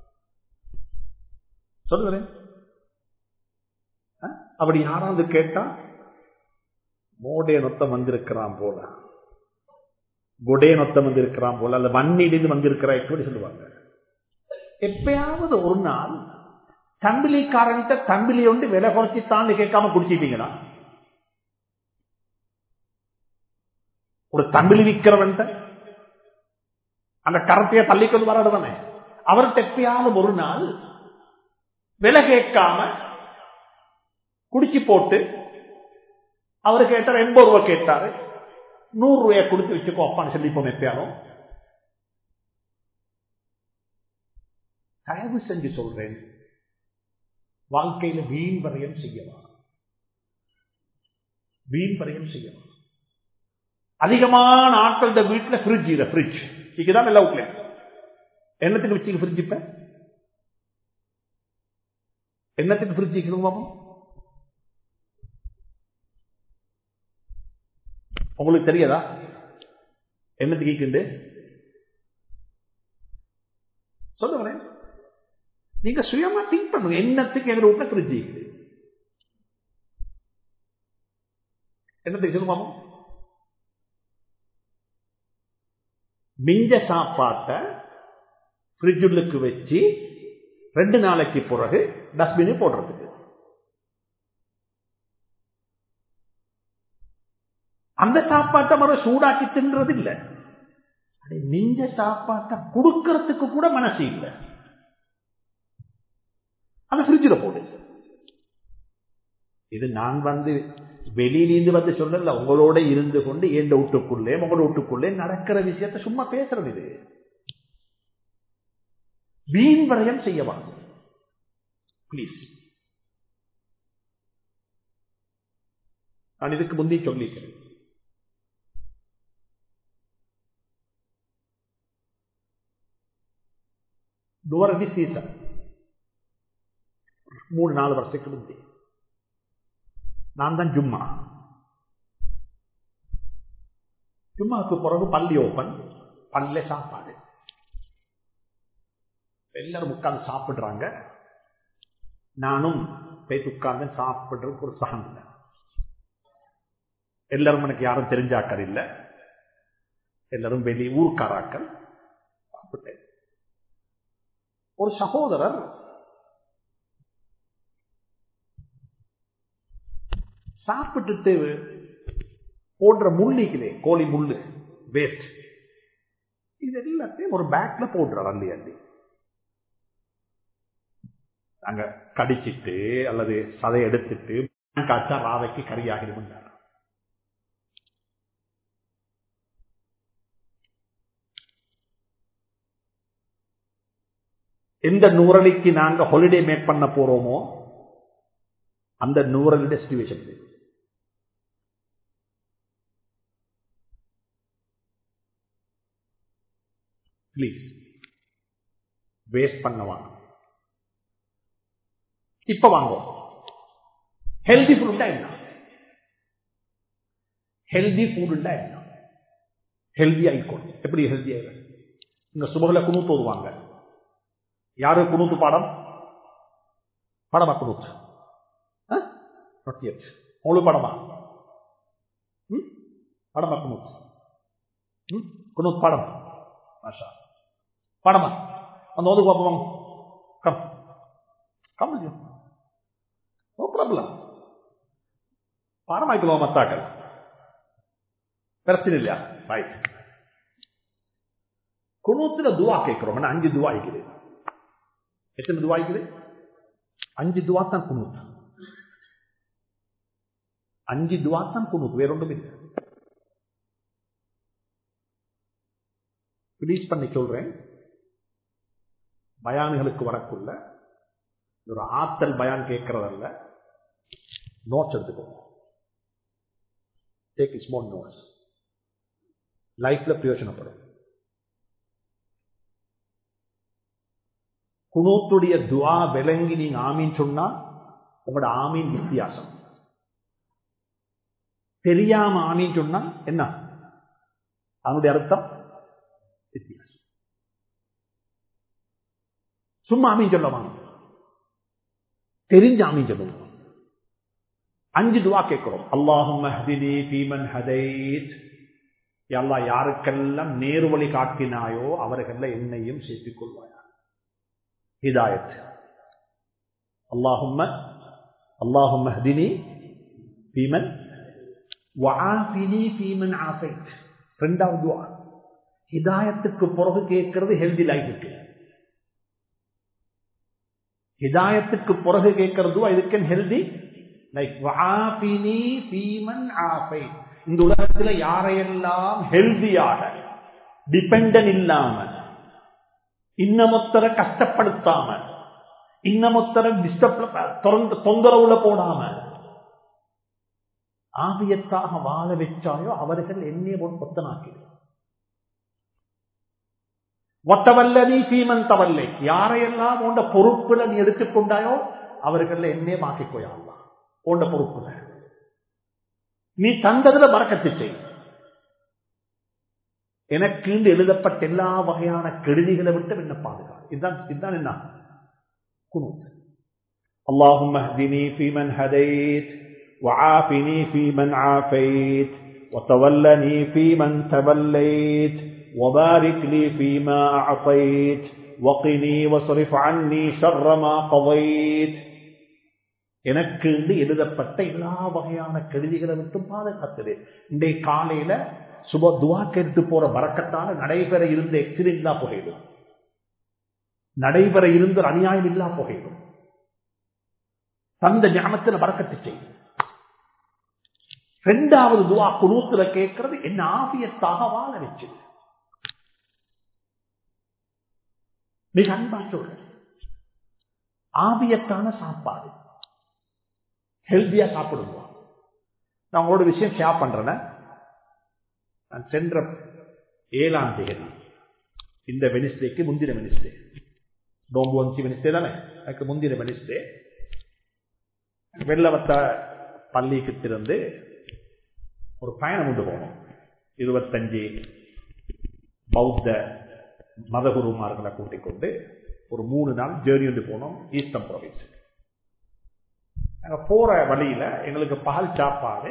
சொல்லுறேன் அப்படி யாராவது கேட்டா மோடே நொத்தம் வந்திருக்கிறான் போல குடே நொத்தம் வந்திருக்கிறான் போல அல்ல மண்ணிலிருந்து வந்திருக்கிறா எப்படி சொல்லுவாங்க எப்பயாவது ஒரு நாள் தம்பிலிக்காரன்ட்ட தம்பிலி ஒன்று விலை குறைச்சித்தான்னு கேட்காம குடிச்சிட்டீங்களா ஒரு தம்பிலி விற்கிறவன்ட்ட அந்த கரத்தைய தள்ளிக்கொண்டு வராடுதானே அவர்கிட்ட எப்பயாவது ஒரு நாள் விலை கேட்காம குடிச்சு போட்டு அவரு கேட்டார் எண்பது ரூபாய் கேட்டாரு நூறு ரூபாய் கொடுத்து வச்சுக்கோ அப்பான்னு சொல்லிப்போம் எப்பயாலும் தயவு செஞ்சு சொல்றேன் வாழ்க்கையில வீண் வரையம் செய்யலாம் வீண் வரையம் செய்யலாம் அதிகமான ஆட்கள் வீட்டுல ஃப்ரிட்ஜ் இல்ல ஃப்ரிட்ஜ் இதுதான் எல்லாம் அவுட்ல என்னத்துக்கு வச்சுக்க ஃப்ரிட்ஜ் இப்ப என்னத்துக்கு ஃப்ரிட்ஜ் வைக்கணும் உங்களுக்கு தெரியாதா என்னத்துக்கு கேக்குண்டு சொல்லுங்களேன் நீங்க சுயமா திங்க் பண்ணுங்க என்னத்துக்கு எங்க வீட்டுல ஃப்ரிட்ஜ் இருக்குது என்னத்துக்கு சொல்லுவாமோ மிஞ்ச சாப்பாட்டை ஃப்ரிட்ஜுள்ளுக்கு வச்சு ரெண்டு நாளைக்கு பிறகு டஸ்ட்பின் போடுறதுக்கு அந்த சாப்பாட்டை மறு சூடாக்கி தின்றது இல்லை மிஞ்ச சாப்பாட்டை கொடுக்கறதுக்கு கூட மனசு இல்லை அந்த ஃப்ரிட்ஜில் போடு இது நான் வந்து வெளியிலிருந்து வந்து சொல்லல உங்களோட இருந்து கொண்டு எந்த வீட்டுக்குள்ளே உங்களோட வீட்டுக்குள்ளே நடக்கிற விஷயத்தை சும்மா பேசுறது இது வீண் வரையம் செய்யவா பிளீஸ் நான் இதுக்கு முந்தி சொல்லிக்கிறேன் தூரதி சீசன் மூணு நாலு வருஷத்துக்கு முந்தி நான் தான் ஜும்மா ஜும்மாவுக்கு பிறகு பள்ளி ஓப்பன் பள்ளியில சாப்பாடு எல்லாரும் உட்கார்ந்து சாப்பிடுறாங்க நானும் போய் உட்கார்ந்து சாப்பிடுறதுக்கு ஒரு சகம் இல்லை எல்லாரும் எனக்கு யாரும் தெரிஞ்சாக்கள் இல்லை எல்லாரும் வெளி ஊர்க்காராக்கள் சாப்பிட்டேன் ஒரு சகோதரர் சாப்பிட்டுட்டு போடுற முள்ளிக்குதே கோழி முள்ளு வேஸ்ட் இது எல்லாத்தையும் ஒரு பேக்ல போடுறார் அள்ளி அள்ளி நாங்க கடிச்சிட்டு அல்லது சதை எடுத்துட்டு காய்ச்சா ராவைக்கு கறியாகிடும் எந்த நூறலிக்கு நாங்க ஹாலிடே மேக் பண்ண போறோமோ அந்த நூறல் டெஸ்டினேஷன் பிளீஸ் வேஸ்ட் பண்ண வாங்க இப்ப வாங்குவோம் ஹெல்தி ஃபுட்டா என்ன ஹெல்தி ஃபுட்டுண்டா என்ன ஹெல்தி ஆயிக்கணும் எப்படி ஹெல்தி ஆயிடும் இங்க சுபகில குணூத்து வருவாங்க யாரு குணூத்து பாடம் படமா குணூத்து உங்களுக்கு படமா படமா குணூத் குணூத் பாடம் மாஷா பாடமா அந்த ஓது பார்ப்போம் கம் கம் நோ ப்ராப்ளம் பாடமாக்கலாம் மத்தாக்கள் பிரச்சனை இல்லையா ரைட் குணூத்துல துவா கேட்கிறோம் அஞ்சு துவா இருக்குது எத்தனை துவா இருக்குது அஞ்சு துவா தான் குணூத் அஞ்சு துவா தான் குனூத் வேறொன்றும் இல்லை ரிலீஸ் பண்ணி சொல்றேன் பயான்களுக்கு வரக்குள்ள ஒரு ஆத்தல் பயான் கேட்கறதல்ல நோட்ஸ் எடுத்துக்கோங்க டேக் ஸ்மால் நோட்ஸ் லைஃப்ல பிரயோஜனப்படும் குனூத்துடைய துவா விளங்கி நீங்க ஆமீன் சொன்னா உங்களோட ஆமீன் வித்தியாசம் தெரியாம ஆமீன் சொன்னா என்ன அதனுடைய அர்த்தம் வித்தியாசம் சும்மா ஆமீன் சொல்ல வாங்க தெரிஞ்ச ஆமீன் சொல்லுங்க அஞ்சு துவா கேட்கிறோம் அல்லாஹும் மஹ்தினி ஃபீமன் ஹதைத் எல்லா யாருக்கெல்லாம் நேர்வழி காட்டினாயோ அவர்கள என்னையும் சேர்த்துக் கொள்வாயா ஹிதாயத் அல்லாஹும்ம அல்லாஹும் மஹ்தினி ஃபீமன் வஆஃபினி ஃபீமன் ஆஃபைத் ரெண்டாவது துவா ஹிதாயத்துக்கு பிறகு கேட்கிறது ஹெல்தி லைஃபுக்கு ஹிதாயத்துக்கு பிறகு கேட்கிறது இதுக்கு ஹெல்தி லைக் வஆஃபினி ஃபீமன் ஆஃபைத் இந்த உலகத்துல யாரையெல்லாம் ஹெல்தியாக டிபெண்டன் இல்லாம இன்னமொத்தர கஷ்டப்படுத்தாம இன்னமொத்தர டிஸ்டர்ப் தொந்தரவுல போடாம ஆவியத்தாக வாழ வச்சாயோ அவர்கள் என்னைய ஒத்தனாக்கிறேன் ஒத்தவல்ல நீ சீமன் தவல்லை யாரையெல்லாம் உண்ட பொறுப்புல நீ எடுத்துக்கொண்டாயோ அவர்கள் என்னே மாக்கிக்கோயாங்களா உண்ட பொறுப்புல நீ தந்ததுல மறக்கத்து செய் எனக்கு எழுதப்பட்ட எல்லா வகையான கெடுதிகளை விட்டு என்ன பாதுகாப்பு இதுதான் இதுதான் என்ன குனூத் اللهم اهدني فيمن هديت وعافني فيمن عافيت وتولني فيمن توليت وبارك لي فيما أعطيت وقني واصرف عني شر ما قضيت எனக்கு எழுதப்பட்ட எல்லா வகையான கெடுதிகளை விட்டும் பாதுகாத்தது இன்றைய காலையில சுப துவா கேட்டு போற வரக்கத்தால நடைபெற இருந்த எக்ஸிடென்ட் இல்லா புகையிடும் நடைபெற இருந்த அநியாயம் இல்லா புகையிடும் தந்த ஞானத்தில் வரக்கத்து செய்யும் ரெண்டாவது துவா குணூத்துல கேட்கறது என்ன ஆவியத்தாக வாழ வச்சது மிக அன்பா சொல்றேன் ஆவியத்தான சாப்பாடு ஹெல்த்தியா சாப்பிடுங்க நான் உங்களோட விஷயம் ஷேர் பண்றேன் நான் சென்ற ஏழாம் தேதி இந்த வெனிஸ்டேக்கு முந்தின வெனிஸ்டே நோம்பு வஞ்சி வெனிஸ்டே தானே எனக்கு முந்தின வெனிஸ்டே வெள்ளவத்த பள்ளிக்கு திறந்து ஒரு பயணம் கொண்டு போனோம் இருபத்தஞ்சு பௌத்த மதகுருமார்களை கூட்டிக் கொண்டு ஒரு மூணு நாள் ஜேர்னி வந்து போனோம் ஈஸ்டர்ன் ப்ரொவின்ஸ் நாங்கள் போற வழியில எங்களுக்கு பகல் சாப்பாடு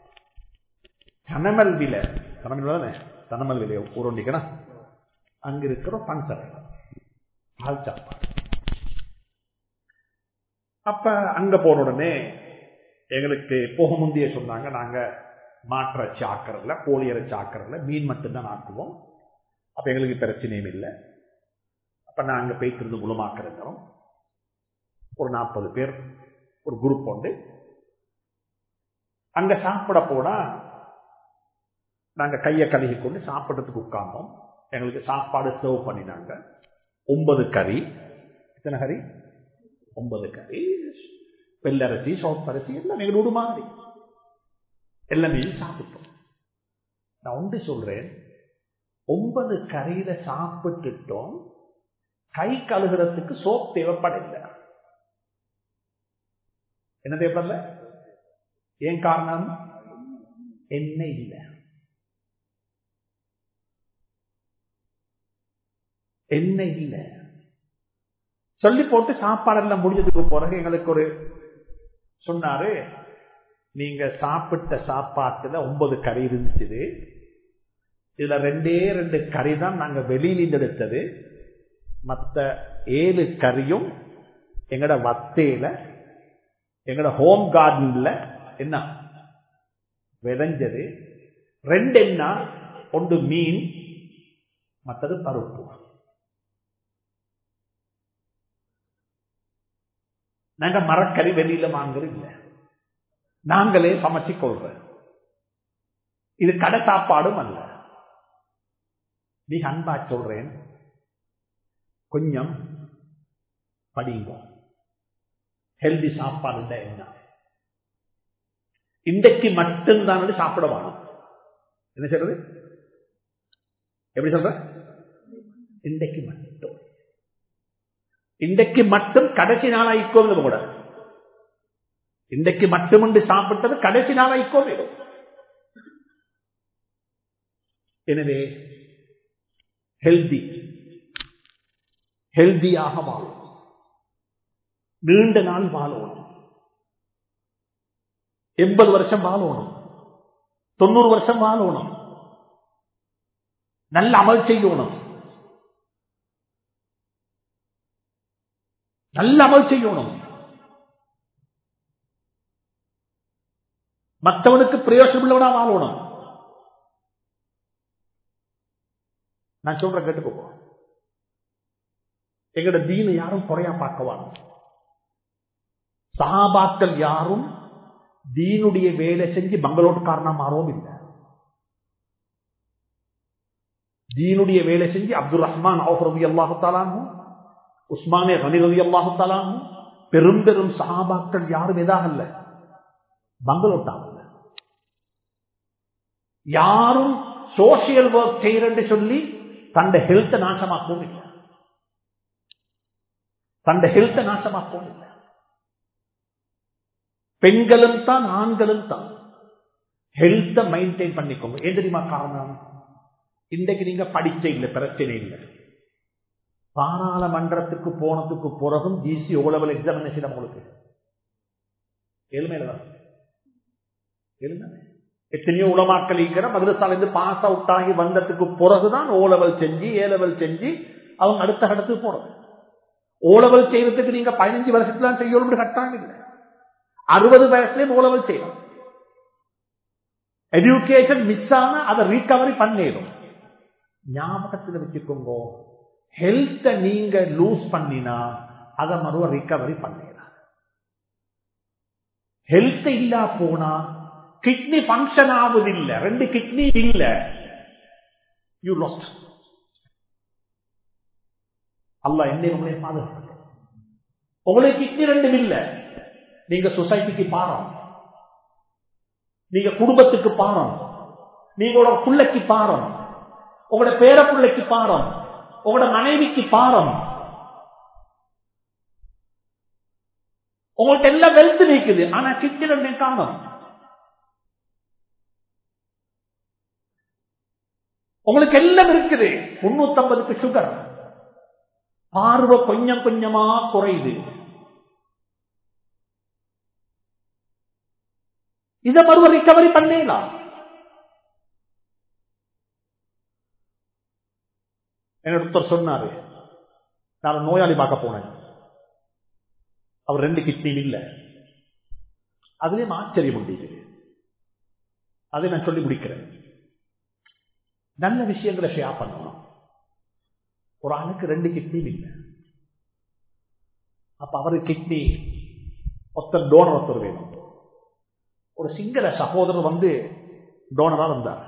தனமல் வில தனமல் தானே தனமல் விலை ஊரண்டிக்கணும் அங்க இருக்கிற பன்சரை பகல் சாப்பாடு அப்ப அங்க போன உடனே எங்களுக்கு போக முந்தைய சொன்னாங்க நாங்க மாட்டிறச்சி ஆக்கறதுல கோழி இறைச்சி ஆக்கறதுல மீன் மட்டும்தான் ஆக்குவோம் அப்ப எங்களுக்கு பிரச்சனையும் இல்லை அப்ப நான் அங்க போய்த்திருந்து குளமாக்கிறோம் ஒரு நாற்பது பேர் ஒரு குரூப் உண்டு அங்க சாப்பிட போனா நாங்க கையை கழுகி கொண்டு சாப்பிட்றதுக்கு உட்கார்ந்தோம் எங்களுக்கு சாப்பாடு சர்வ் பண்ணினாங்க ஒன்பது கறி எத்தனை கறி ஒன்பது கறி வெள்ளரிசி சோப்பரிசி எல்லாம் எங்களோட மாதிரி எல்லாமே சாப்பிட்டோம் நான் ஒன்று சொல்றேன் ஒன்பது கறியில சாப்பிட்டுட்டோம் கை கழுகுறதுக்கு சோப் தேவைப்படல என்ன தேவைப்படல ஏன் காரணம் எண்ணெய் இல்லை எண்ணெய் இல்லை சொல்லி போட்டு சாப்பாடெல்லாம் முடிஞ்சதுக்கு பிறகு எங்களுக்கு ஒரு சொன்னாரு நீங்க சாப்பிட்ட சாப்பாட்டுல ஒன்பது கறி இருந்துச்சு இதுல ரெண்டே ரெண்டு கறி தான் நாங்க வெளியில எடுத்தது மத்த ஏழு கறியும் எங்கட வத்தையில எங்கட ஹோம் கார்டன்ல என்ன விளைஞ்சது ரெண்டு என்ன ஒன்று மீன் மற்றது பருப்பு நாங்க மரக்கறி வெளியில வாங்குறது இல்லை நாங்களே சமைச்சு கொள்றோம் இது கடை சாப்பாடும் அல்ல மிக அன்பா சொல்றேன் கொஞ்சம் படிங்க ஹெல்தி சாப்பாடு என்ன இன்றைக்கு மட்டும்தான் சாப்பிட வேணும் என்ன சொல்றது எப்படி சொல்ற இன்றைக்கு மட்டும் இன்றைக்கு மட்டும் கடைசி நாளாய்க்கோ கூட இன்றைக்கு மட்டும் சாப்பிட்டது கடைசி நாளாய்க்கோ வேணும் எனவே ஹெல்தி ஹெல்தியாக வாழும் நீண்ட நாள் வாழணும் எண்பது வருஷம் வாழணும் தொண்ணூறு வருஷம் வாழணும் நல்ல அமல் செய்யணும் நல்ல அமல் செய்யணும் மற்றவனுக்கு பிரயோஜனம் உள்ளவனா வாழணும் நான் சொல்றேன் கேட்டுக்கோ எங்கட தீன யாரும் குறையா பார்க்கவான் சகாபாக்கள் யாரும் தீனுடைய வேலை செஞ்சு பங்களோட்டுக்காரனா மாறவும் இல்லை தீனுடைய வேலை செஞ்சு அப்துல் ரஹ்மான் ரவி அல்லாஹு தாலானும் உஸ்மானே ரனி ரவி அல்லாஹு தாலானும் பெரும் பெரும் சகாபாக்கள் யாரும் எதாகல்ல பங்களோட்டாகல்ல யாரும் சோசியல் ஒர்க் செய்யறன்னு சொல்லி தண்ட ஹெல்த்தை நாசமாக்கவும் இல்லை தண்ட ஹெல்த்தை நாசமாக்கவும் இல்லை பெண்களும் தான் ஆண்களும் தான் ஹெல்த்தை மெயின்டைன் பண்ணிக்கோங்க ஏன் தெரியுமா காரணம் இன்றைக்கு நீங்க படிச்ச இல்லை பிரச்சனை இல்லை பாராளுமன்றத்துக்கு போனதுக்கு பிறகும் ஜிசி ஓ லெவல் எக்ஸாமினேஷன் உங்களுக்கு எளிமையில எளிமை எத்தனையோ உலமாக்கள் இருக்கிற மதுரசால இருந்து பாஸ் அவுட் ஆகி வந்ததுக்கு பிறகுதான் ஓ லெவல் செஞ்சு ஏ லெவல் செஞ்சு அவங்க அடுத்த கடத்துக்கு போறது ஓ லெவல் செய்யறதுக்கு நீங்க பதினஞ்சு வருஷத்துல செய்யணும் கட்டாங்க இல்லை அறுபது வயசுலயும் ஓ லெவல் செய்யணும் எஜுகேஷன் மிஸ் ஆன அதை ரீகவரி பண்ணிடும் ஞாபகத்தில் வச்சுக்கோங்க ஹெல்த்த நீங்க லூஸ் பண்ணினா அதை மறுவ ரிகவரி பண்ணிடலாம் ஹெல்த் இல்லா போனா கிட்னி பங்கன் ஆகுதில்லை ரெண்டு கிட்னி இல்ல யூ லாஸ்ட் அல்ல என்ன உங்களை பாதுகாக்க உங்களுக்கு கிட்னி ரெண்டும் இல்ல நீங்க சொசைட்டிக்கு பாரம் நீங்க குடும்பத்துக்கு பாரம் நீங்களோட பிள்ளைக்கு பாரம் உங்களோட பேர பிள்ளைக்கு பாரம் உங்களோட மனைவிக்கு பாரம் உங்கள்ட்ட எல்லாம் வெல்த் நிற்குது ஆனா கிட்னி ரெண்டு காணும் உங்களுக்கு எல்லாம் இருக்குது முன்னூத்தி ஐம்பதுக்கு சுகர் பார்வை கொஞ்சம் கொஞ்சமா குறையுது இதை மறுவ ரிகவரி பண்ணலாம் ஒருத்தர் சொன்னாரு நான் நோயாளி பார்க்க போனேன் அவர் ரெண்டு கிட்னி இல்லை அதுலயும் ஆச்சரியம் முடியுது அதை நான் சொல்லி முடிக்கிறேன் நல்ல விஷயங்களை ஷேர் பண்ணணும் ஒரு ஆளுக்கு ரெண்டு கிட்னி இல்லை அப்ப அவரு கிட்னி ஒருத்தர் டோனர் ஒருத்தர் வேணும் ஒரு சிங்கள சகோதரர் வந்து டோனரா வந்தார்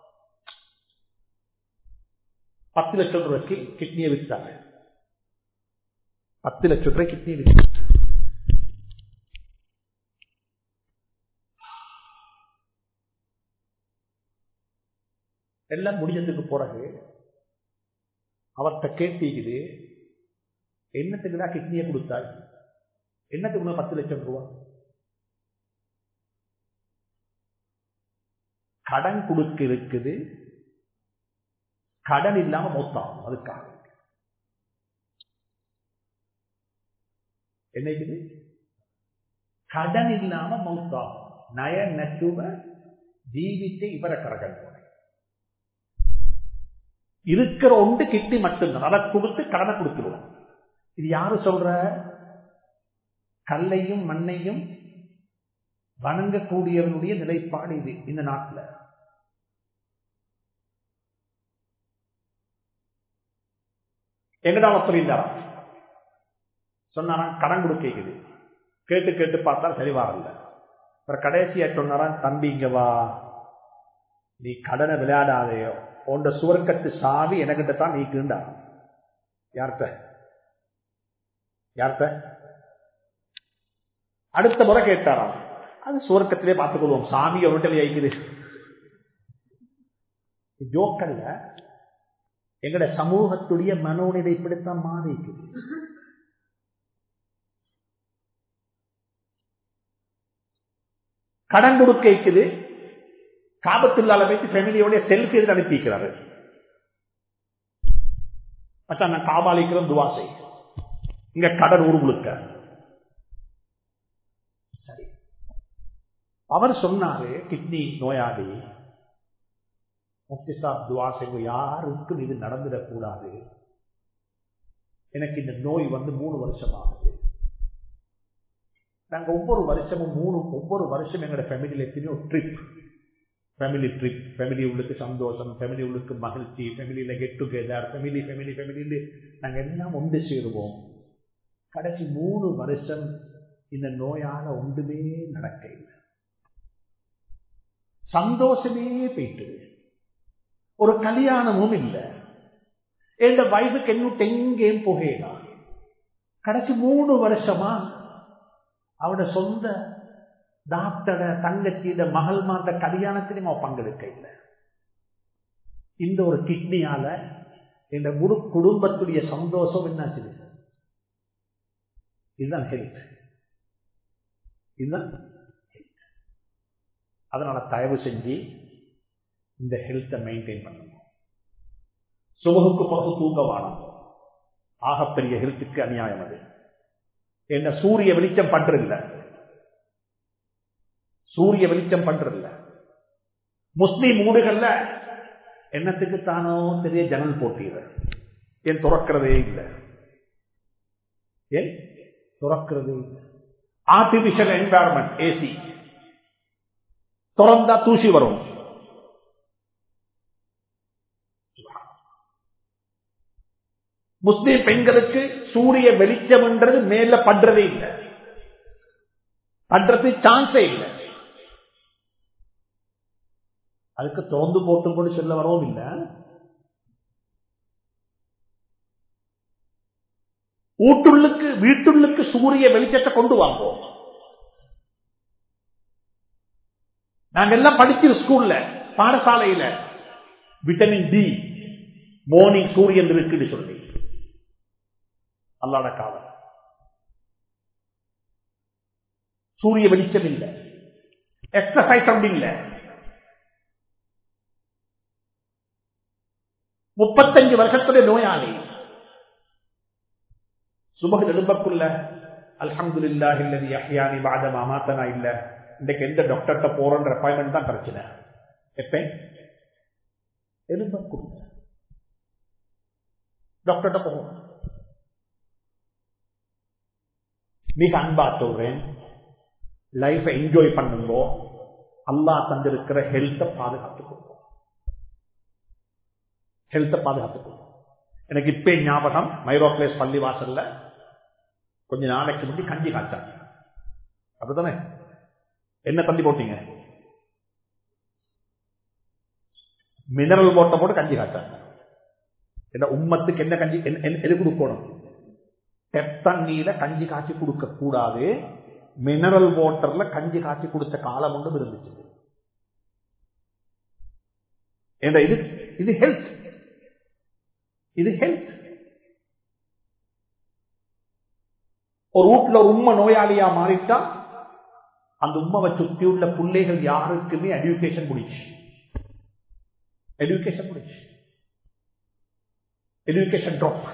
பத்து லட்சம் ரூபாய்க்கு கிட்னியை விற்றாங்க பத்து லட்சம் ரூபாய் கிட்னியை விற்றாங்க எல்லாம் முடிஞ்சதுக்கு பிறகு அவர்கிட்ட கேட்டீங்குது என்னத்துக்கு தான் கிட்னியை கொடுத்தாய் என்னத்துக்கு பத்து லட்சம் ரூபா கடன் கொடுக்க இருக்குது கடன் இல்லாம மொத்தாகும் அதுக்காக என்னைக்குது கடன் இல்லாம மௌத்தாகும் நய நட்டுவ ஜீவித்தை இவர கரகன் இருக்கிற ஒன்று கிட்னி மட்டும்தான் அதை கொடுத்து கடனை கொடுத்துருவோம் இது யாரு சொல்ற கல்லையும் மண்ணையும் வணங்கக்கூடியவனுடைய நிலைப்பாடு இது இந்த நாட்டில் எங்கடா புரிந்தாரா சொன்னாரா கடன் கொடுக்கிறது கேட்டு கேட்டு பார்த்தா சரி வரல அப்புறம் கடைசியா சொன்னாரான் தம்பி இங்க வா நீ கடனை விளையாடாதையோ உண்ட சுவர்க்கத்து சாவி எனக்கிட்ட தான் நீக்குண்டா யார்கிட்ட யார்கிட்ட அடுத்த முறை கேட்டாராம் அது சுவர்க்கத்திலே பார்த்துக் கொள்வோம் சாமி அவர்கிட்ட ஐக்குது ஜோக்கல்ல எங்கட சமூகத்துடைய மனோநிலை இப்படித்தான் மாறி இருக்குது கடன் கொடுக்க இருக்குது காபத்துள்ளால வைத்து ஃபேமிலியோட செல்ஃபி எடுத்து அனுப்பிக்கிறாரு மச்சான் நான் காபாலிக்கிறோம் துவாசை இங்க கடன் ஊர் முழுக்க சரி அவர் சொன்னாரு கிட்னி நோயாளி முஃப்தி சாப் துவா செய்வோம் யாருக்கும் இது நடந்துடக்கூடாது எனக்கு இந்த நோய் வந்து மூணு வருஷம் ஆகுது நாங்க ஒவ்வொரு வருஷமும் மூணு ஒவ்வொரு வருஷம் எங்களோட ஃபேமிலியில எத்தனையோ ட்ரிப் ஃபேமிலி ட்ரிப் ஃபேமிலி உள்ளுக்கு சந்தோஷம் ஃபேமிலி உள்ளுக்கு மகிழ்ச்சி ஃபேமிலியில கெட் டுகெதர் ஃபேமிலி ஃபேமிலி ஃபேமிலியில நாங்க எல்லாம் ஒன்று சேருவோம் கடைசி மூணு வருஷம் இந்த நோயால ஒன்றுமே நடக்க இல்லை சந்தோஷமே போயிட்டு ஒரு கல்யாணமும் இல்லை எந்த வயசுக்கு இன்னும் எங்கேயும் புகையலாம் கடைசி மூணு வருஷமா அவட சொந்த டாக்டர தங்கச்சியிட மகள் மாட்ட கல்யாணத்திலையும் அவன் பங்கெடுக்க இல்லை இந்த ஒரு கிட்னியால இந்த முழு குடும்பத்துடைய சந்தோஷம் என்னாச்சு இதுதான் ஹெல்த் இதுதான் அதனால தயவு செஞ்சு இந்த ஹெல்த்தை மெயின்டைன் பண்ணணும் சுமகுக்கு பிறகு தூங்க வானம் ஆகப்பெரிய ஹெல்த்துக்கு அநியாயம் அது என்ன சூரிய வெளிச்சம் பண்றதில்ல சூரிய வெளிச்சம் பண்றதில்ல முஸ்லீம் ஊடுகள்ல என்னத்துக்கு தானோ பெரிய ஜன்னல் போட்டீங்க ஏன் துறக்கிறதே இல்லை ஏன் துறக்கிறதே இல்லை ஆர்டிபிஷியல் என்வாரன்மெண்ட் ஏசி திறந்தா தூசி வரும் முஸ்லீம் பெண்களுக்கு சூரிய வெளிச்சம் என்றது மேல பண்றதே இல்லை பண்றது சான்ஸே இல்லை அதுக்கு திறந்து போட்டும் கூட சொல்ல வரவும் இல்லை வீட்டுள்ளுக்கு வீட்டுள்ளுக்கு சூரிய வெளிச்சத்தை கொண்டு வாங்குவோம் நாங்க எல்லாம் படிக்கிற ஸ்கூல்ல பாடசாலையில விட்டமின் டி மோர்னிங் சூரியன் இருக்குன்னு சொல்லி அல்லாட காவல் சூரிய வெளிச்சம் இல்லை எக்ஸசைஸ் அப்படி இல்லை முப்பத்தஞ்சு வருஷத்துடைய நோயாளி சுபகு எழும்பக்குள்ள அல்ஹம்து இல்லா இல்லது யஹ்யானி பாதம் அமாத்தனா இல்ல இன்றைக்கு எந்த டாக்டர்கிட்ட போறன்ற அப்பாயின்மெண்ட் தான் பிரச்சனை எப்ப எழும்பக்குள்ள டாக்டர்கிட்ட போகணும் மிக அன்பா சொல்றேன் லைஃபை என்ஜாய் பண்ணுங்கோ அல்லா தந்திருக்கிற ஹெல்த்தை பாதுகாத்துக்கோ ஹெல்த்தை பாதுகாத்துக்கோ எனக்கு இப்ப ஞாபகம் மைரோ பிளேஸ் பள்ளி வாசல்ல கொஞ்ச நாளைக்கு முன்னாடி கஞ்சி காய்ச்சாங்க அப்படித்தானே என்ன தள்ளி போட்டீங்க மினரல் போட்ட போட்டு கஞ்சி காய்ச்சாங்க என்ன உம்மத்துக்கு என்ன கஞ்சி எது கொடுக்கணும் டெப் தண்ணியில கஞ்சி காய்ச்சி கொடுக்க கூடாது மினரல் வாட்டர்ல கஞ்சி காய்ச்சி கொடுத்த காலம் ஒன்றும் இருந்துச்சு இது இது ஹெல்த் இது ஹெல்த் ஒரு வீட்டுல ஒரு உண்மை நோயாளியா மாறிட்டா அந்த உண்மைவை சுத்தி உள்ள பிள்ளைகள் யாருக்குமே எஜுகேஷன் முடிச்சு எஜுகேஷன் முடிச்சு எஜுகேஷன் ட்ராப்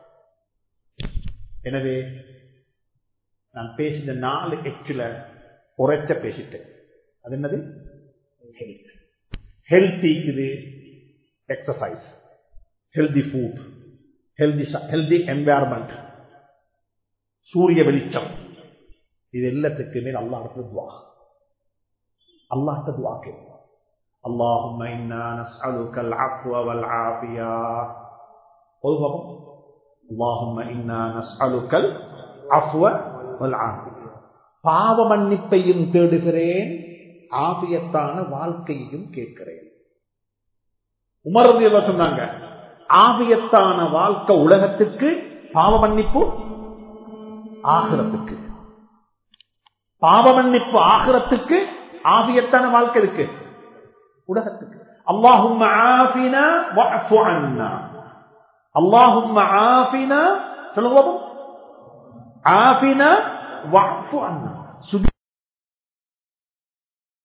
எனவே நான் பேசின நாலு எச்சில உரைச்ச பேசிட்டேன் அது என்னது ஹெல்த் ஹெல்த் இது exercise healthy food healthy healthy environment சூரிய வெளிச்சம் இது எல்லாத்துக்குமே அல்லாஹ் துவா அல்லாஹ் துவா கேட்கும் اللهم إنا نسألك العفو والعافية قل اللهم إنا نسألك العفو والعافية பாவ மன்னிப்பையும் தேடுகிறேன் ஆபியத்தான வாழ்க்கையையும் கேட்கிறேன் உமர்ந்தியவ சொன்னாங்க ஆபியத்தான வாழ்க்கை உலகத்துக்கு பாவ மன்னிப்பு ஆகிரத்துக்கு பாவ மன்னிப்பு ஆகிரத்துக்கு ஆபியத்தான வாழ்க்கை இருக்கு உலகத்துக்கு அல்லாஹும் ஆஃபினா வஅஃபு அன்னா அல்லாஹும் ஆஃபினா சொல்லுங்க ஆஃபினா வஅஃபு அன்னா